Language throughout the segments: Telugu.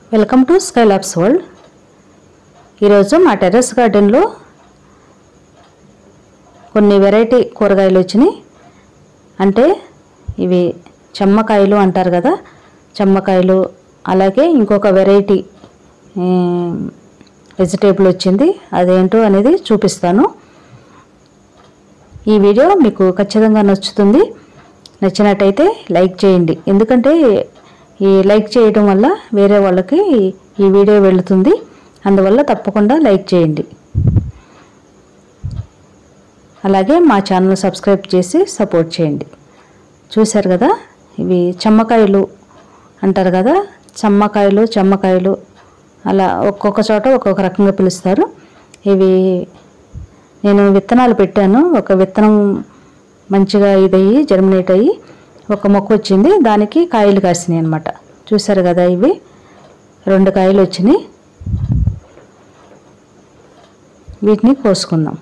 వెల్కమ్ టు స్కైలాబ్స్ వరల్డ్ ఈరోజు మా టెర్రస్ గార్డెన్లో కొన్ని వెరైటీ కూరగాయలు వచ్చినాయి అంటే ఇవి చెమ్మకాయలు అంటారు కదా చెమ్మకాయలు అలాగే ఇంకొక వెరైటీ వెజిటేబుల్ వచ్చింది అదేంటో అనేది చూపిస్తాను ఈ వీడియో మీకు ఖచ్చితంగా నచ్చుతుంది నచ్చినట్టయితే లైక్ చేయండి ఎందుకంటే ఈ లైక్ చేయడం వల్ల వేరే వాళ్ళకి ఈ వీడియో వెళుతుంది అందువల్ల తప్పకుండా లైక్ చేయండి అలాగే మా ఛానల్ సబ్స్క్రైబ్ చేసి సపోర్ట్ చేయండి చూశారు కదా ఇవి చెమ్మకాయలు అంటారు కదా చెమ్మకాయలు చెమ్మకాయలు అలా ఒక్కొక్క చోట ఒక్కొక్క రకంగా పిలుస్తారు ఇవి నేను విత్తనాలు పెట్టాను ఒక విత్తనం మంచిగా ఇదయ్యి జర్మినేట్ అయ్యి ఒక మొక్క వచ్చింది దానికి కాయలు కాసినాయి అనమాట చూసారు కదా ఇవి రెండు కాయలు వచ్చినాయి వీటిని కోసుకుందాం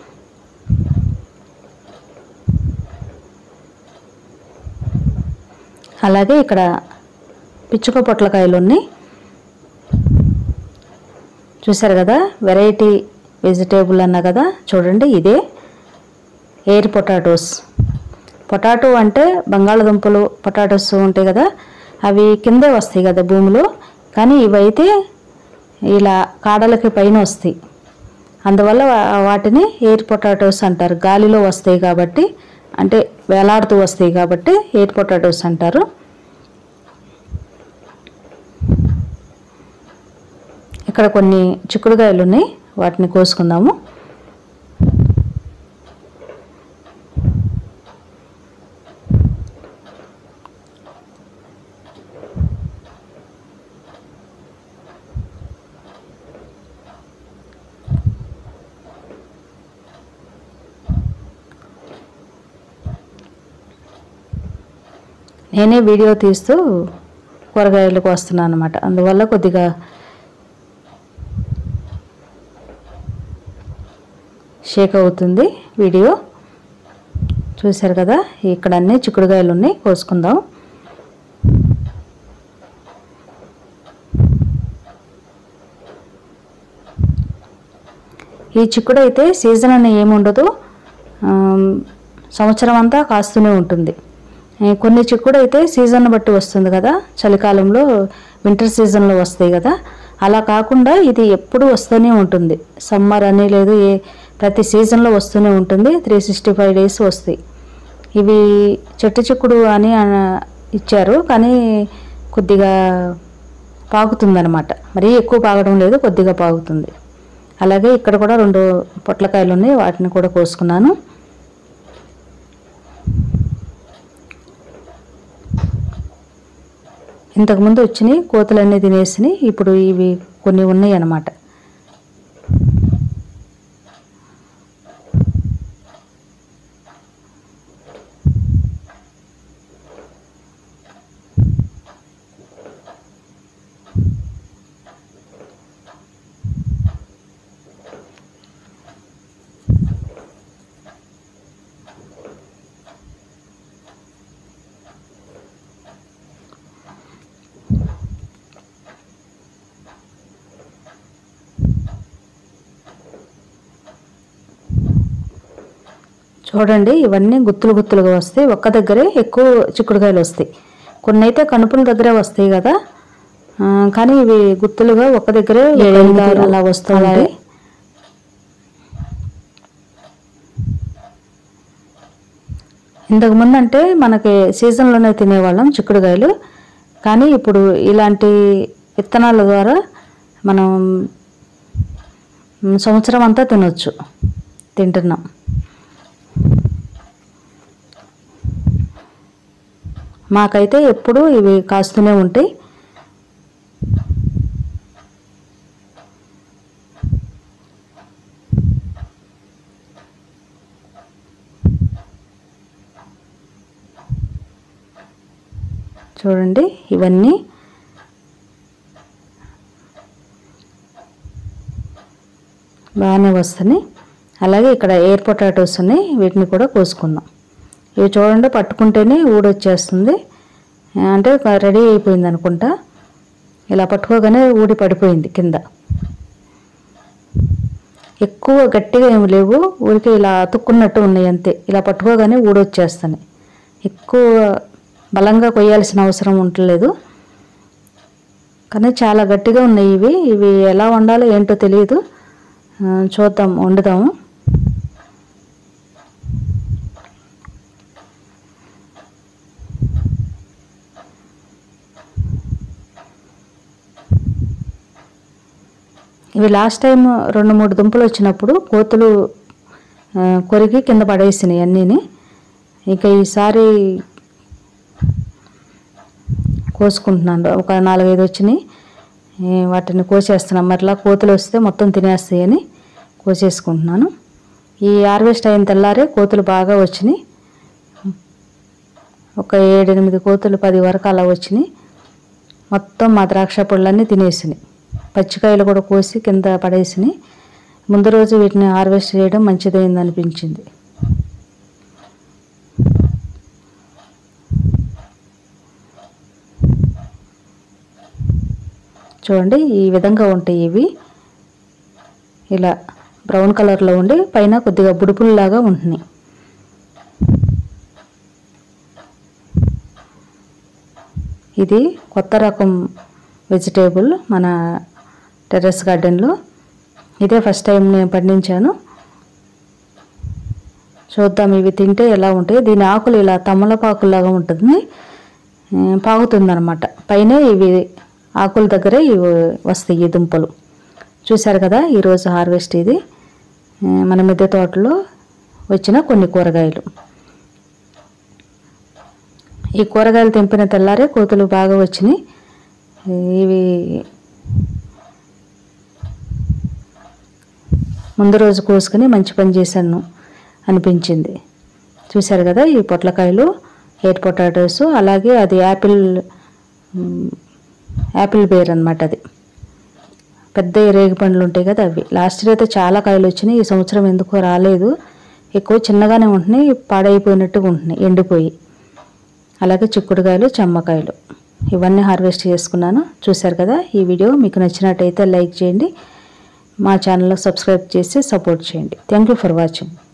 అలాగే ఇక్కడ పిచ్చుక పొట్లకాయలు ఉన్నాయి చూసారు కదా వెరైటీ వెజిటేబుల్ అన్న కదా చూడండి ఇదే ఎయిర్ పొటాటోస్ పొటాటో అంటే బంగాళదుంపలు పొటాటోస్ ఉంటాయి కదా అవి కిందే వస్తాయి కదా భూమిలో కానీ ఇవైతే ఇలా కాడలకి పైన వస్తాయి అందువల్ల వా- వాటిని ఎయిర్ పొటాటోస్ అంటారు గాలిలో వస్తాయి కాబట్టి అంటే వేలాడుతూ వస్తాయి కాబట్టి ఎయిర్ పొటాటోస్ అంటారు ఇక్కడ కొన్ని చిక్కుడుకాయలు ఉన్నాయి వాటిని కోసుకుందాము నేనే వీడియో తీస్తూ కూరగాయలకు వస్తున్నాను అనమాట అందువల్ల కొద్దిగా షేక్ అవుతుంది వీడియో చూశారు కదా ఇక్కడ అన్ని చిక్కుడుకాయలు ఉన్నాయి కోసుకుందాం ఈ చిక్కుడు అయితే సీజన్ అని ఏముండదు ఆమ్, సంవత్సరం అంతా కాస్తూనే ఉంటుంది ఏ, కొన్ని చిక్కుడు అయితే సీజన్ బట్టి వస్తుంది కదా చలికాలంలో వింటర్ సీజన్లో వస్తాయి కదా అలా కాకుండా ఇది ఎప్పుడు వస్తూనే ఉంటుంది సమ్మర్ అని లేదు ఏ ప్రతి సీజన్లో వస్తూనే ఉంటుంది త్రీ సిక్స్టీ ఫైవ్ డేస్ వస్తాయి ఇవి చెట్టు చిక్కుడు అని ఆ- ఇచ్చారు కానీ కొద్దిగా పాకుతుందన్నమాట మరీ ఎక్కువ పాగడం లేదు కొద్దిగా పాగుతుంది అలాగే ఇక్కడ కూడా రెండు పొట్లకాయలు ఉన్నాయి వాటిని కూడా కోసుకున్నాను ఇంతకుముందు వచ్చినాయి కోతులన్నీ తినేసినాయి ఇప్పుడు ఇవి కొన్ని ఉన్నాయి అన్నమాట చూడండి ఇవన్నీ గుత్తులు గుత్తులుగా వస్తాయి ఒక్క దగ్గరే ఎక్కువ చిక్కుడుకాయలు వస్తాయి కొన్ని అయితే కనుపుల దగ్గరే వస్తాయి కదా ఆ, కానీ ఇవి గుత్తులుగా ఒక్క దగ్గరే ఏడెనిమిది అలా వస్తూ ఉంటాయి ఇంతకు ముందు అంటే మనకి సీజన్లోనే తినేవాళ్ళం చిక్కుడుకాయలు కానీ ఇప్పుడు ఇలాంటి విత్తనాల ద్వారా మనం మ్, సంవత్సరం అంతా తినొచ్చు తింటున్నాం మాకైతే ఎప్పుడు ఇవి కాస్తూనే ఉంటాయి చూడండి ఇవన్నీ బాగానే వస్తున్నాయి అలాగే ఇక్కడ ఎయిర్ పొటాటోస్ ఉన్నాయి వీటిని కూడా కోసుకుందాం ఇవి చూడండి పట్టుకుంటేనే ఊడొచ్చేస్తుంది అంటే రెడీ అయిపోయింది అనుకుంటా ఇలా పట్టుకోగానే ఊడి పడిపోయింది కింద ఎక్కువ గట్టిగా ఏమి లేవు ఊరికే ఇలా అతుక్కున్నట్టు ఉన్నాయి అంతే ఇలా పట్టుకోగానే ఊడొచ్చేస్తాయి ఎక్కువ బలంగా కొయ్యాల్సిన అవసరం ఉండలేదు కానీ చాలా గట్టిగా ఉన్నాయి ఇవి ఇవి ఎలా వండాలో ఏంటో తెలియదు ఆ, చూద్దాం వండుదాము ఇవి లాస్ట్ టైం రెండు మూడు దుంపలు వచ్చినప్పుడు కోతులు ఆ, కొరికి కింద పడేసినాయి అన్నీని ఇక ఈసారి కోసుకుంటున్నాను ఒక నాలుగైదు వచ్చినాయి ఏ, వాటిని కోసేస్తున్నాను మరలా కోతులు వస్తే మొత్తం తినేస్తాయని కోసేసుకుంటున్నాను ఈ హార్వెస్ట్ అయిన తెల్లారే కోతులు బాగా వచ్చినాయి ఒక ఏడెనిమిది కోతులు పది వరకు అలా వచ్చినాయి మొత్తం మా ద్రాక్ష పళ్ళన్నీ తినేసినాయి పచ్చికాయలు కూడా కోసి కింద పడేసినాయి ముందు రోజు వీటిని హార్వెస్ట్ చేయడం మంచిదైంది అనిపించింది చూడండి ఈ విధంగా ఉంటాయి ఇవి ఇలా బ్రౌన్ కలర్లో ఉండి పైన కొద్దిగా బుడుపుల్లాగా ఉంటున్నాయి ఇది కొత్త రకం వెజిటేబుల్ మన టెర్రస్ గార్డెన్లో ఇదే ఫస్ట్ టైం నేను పండించాను చూద్దాం ఇవి తింటే ఎలా ఉంటాయి దీని ఆకులు ఇలా తమలపాకులాగా ఉంటుంది పాగుతుంది అనమాట పైన ఇవి ఆకుల దగ్గరే ఇవి వస్తాయి ఈ దుంపలు చూశారు కదా ఈరోజు హార్వెస్ట్ ఇది ఆ, మన మిద్దె తోటలో వచ్చిన కొన్ని కూరగాయలు ఈ కూరగాయలు తెంపిన తెల్లారే కోతులు బాగా వచ్చినాయి ఇవి ముందు రోజు కోసుకుని మంచి పని చేశాను అనిపించింది చూశారు కదా ఈ పొట్లకాయలు ఎయిట్ పొటాటోస్ అలాగే అది యాపిల్ మ్, యాపిల్ బేర్ అనమాట అది పెద్ద రేగి పండ్లు ఉంటాయి కదా అవి లాస్ట్ ఇయర్ అయితే చాలా కాయలు వచ్చినాయి ఈ సంవత్సరం ఎందుకో రాలేదు ఎక్కువ చిన్నగానే ఉంటున్నాయి పాడైపోయినట్టుగా ఉంటున్నాయి ఎండిపోయి అలాగే చిక్కుడుకాయలు చెమ్మకాయలు ఇవన్నీ హార్వెస్ట్ చేసుకున్నాను చూశారు కదా ఈ వీడియో మీకు నచ్చినట్టయితే లైక్ చేయండి మా ఛానల్లో సబ్స్క్రైబ్ చేసి సపోర్ట్ చేయండి థ్యాంక్ యూ ఫర్ వాచింగ్